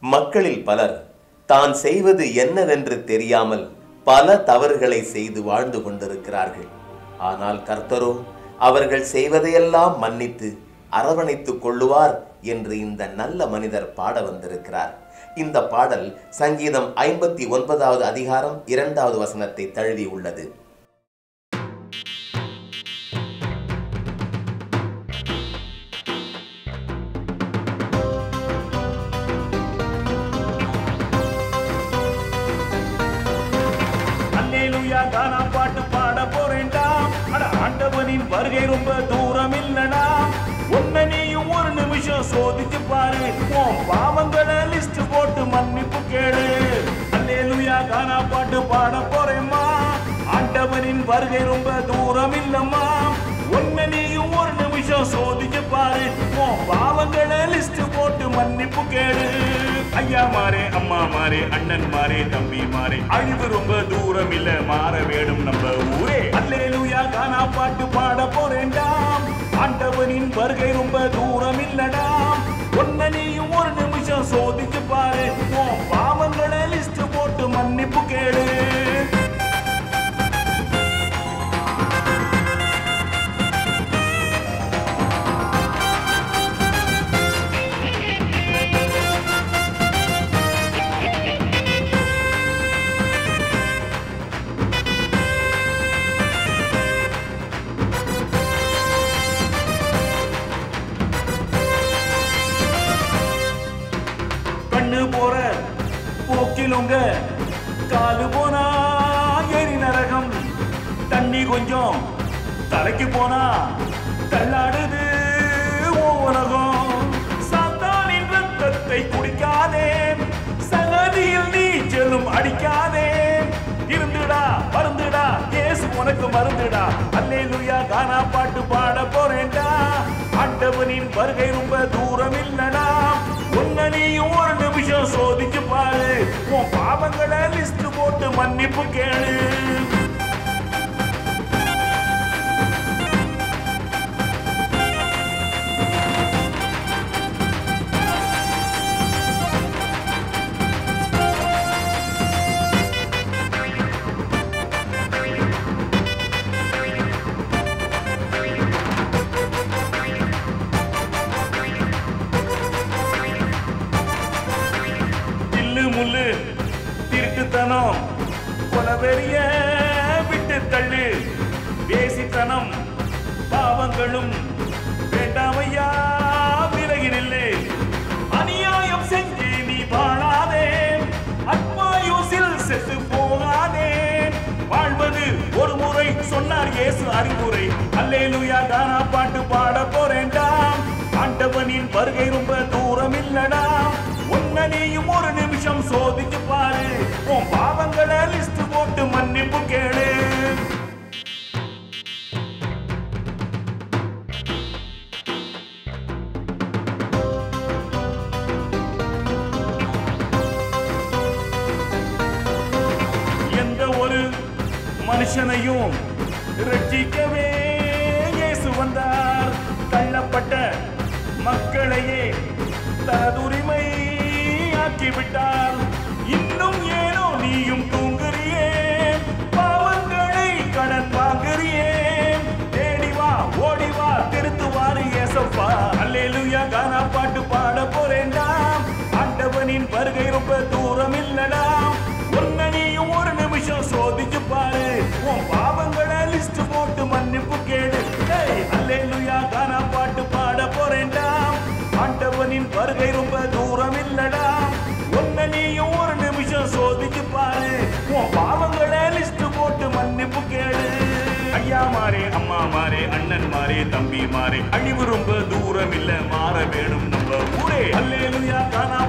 மக்களில் பலர் தான் செய்வது என்னவென்று தெரியாமல் பல தவறுகளை செய்து வாழ்ந்து கொண்டிருக்கிறார்கள் ஆனால் கர்த்தரோ அவர்கள் செய்வதையெல்லாம் மன்னித்து அரவணைத்துக் கொள்ளுவார் என்று இந்த நல்ல மனிதர் பாட வந்திருக்கிறார் இந்த பாடல் சங்கீதம் ஐம்பத்தி ஒன்பதாவது அதிகாரம் இரண்டாவது வசனத்தை தழுவி உள்ளது அல்லேலூயா கானா பாட்டு பாட போறேன்டா அட ஆண்டவனின் வருகை ரொம்ப தூரம் இல்லடா உன்னை நீயும் ஒரு நிமிஷம் சோதிச்சு பாரு உன் பாவங்களை லிஸ்ட் போட்டு மன்னிப்பு கேளு அல்லேலூயா கானா பாட்டு பாட போறேம்மா ஆண்டவனின் வருகை ரொம்ப தூரம் இல்லம்மா உன்னை நீயும் ஒரு நிமிஷம் சோதிச்சு பாரு உன் பாவங்களை லிஸ்ட் போட்டு மன்னிப்பு கேளு ஐயா மாறே அம்மா மாறே அண்ணன் மாறே தம்பி மாறே அழிவு ரொம்ப தூரம் இல்ல மாற வேணும் நம்ம ஊரே அல்லேலூயா கானா பாட்டு பாட போறேன்டா ஆண்டவனின் வருகை ரொம்ப தூரம் இல்லடா உன்னை நீயும் ஒரு நிமிஷம் சோதிச்சு பாரு உன் பாவங்களை லிஸ்ட் போட்டு மன்னிப்பு கேளு கண்ணு போற போக்கிலுங்க காலு போனா எரி நரகம் தண்ணி கொஞ்சம் தலைக்கு போனா தள்ளாடுது ஓ உலகம் சாத்தானின் ரத்தத்தை குடிக்காதே சகதியில் நீச்சலும் அடிக்காதே இருந்துடா மருந்துடா இயேசு உனக்கு மருந்துடா அல்லேலூயா கானா பாட்டு பாட போறேன்டா ஆண்டவனின் வருகை ரொம்ப தூரம் இல்லடா உன்னை நீயும் ஒரு நிமிஷம் சோதிச்சு பாரு உன் பாவங்களை லிஸ்ட் போட்டு மன்னிப்பு கேளு தில்லு முள்ளு திருட்டுத்தனம் கொலவெறிய விட்டு தள்ளு வேசித்தனம் பாவங்களும் வேண்டாமையா விலகி நில்லு அநியாயம் செஞ்சு நீ வாழாதே அத்மாயுசில் செத்து போகாதே வாழ்வது ஒரு முறை சொன்னார் இயேசு அறிவுரை அல்லேலூயா கானா பாட்டு பாட போறேன்டா ஆண்டவனின் வருகை ரொம்ப தூரம் இல்லடா உன்னை நீயும் ஒரு நிமிஷம் சோதிச்சு பாரு உன் பாவங்களை லிஸ்ட் போட்டு மன்னிப்பு கேளு எந்த ஒரு மனுஷனையும் ரட்சிக்கவே இயேசு வந்தார் தள்ளப்பட்ட மக்களையே தனதுரிமை ஆக்கிவிட்டார் இன்னும் ஏனோ நீயும் தூங்குறியே பாவங்களை கடன் வாங்குறியே தேடி வா ஓடி வா திருத்துவாரு ஏசப்பா அல்லேலூயா கானா பாட்டு பாட போறேன்டா ஆண்டவனின் வருகை ரொம்ப தூரம் இல்லடா உன்னை நீயும் ஒரு நிமிஷம் சோதிச்சு பாரு உன் பாவங்களை லிஸ்ட் போட்டு மன்னிப்பு கேளு டேய், அல்லேலூயா கானா பாட்டு பாட போறேன்டா ஆண்டவனின் வருகை ரொம்ப தூரம் இல்லடா உன்னை நீயும் ஒரு நிமிஷம் சோதிச்சு பாரு உன் பாவங்களை லிஸ்ட் போட்டு மன்னிப்பு கேளு ஐயா மாறே அம்மா மாறே அண்ணன் மாறே தம்பி மாறே அழிவு ரொம்ப தூரம் இல்ல மாற வேணும் நம்ம ஊரே அல்லேலூயா கானா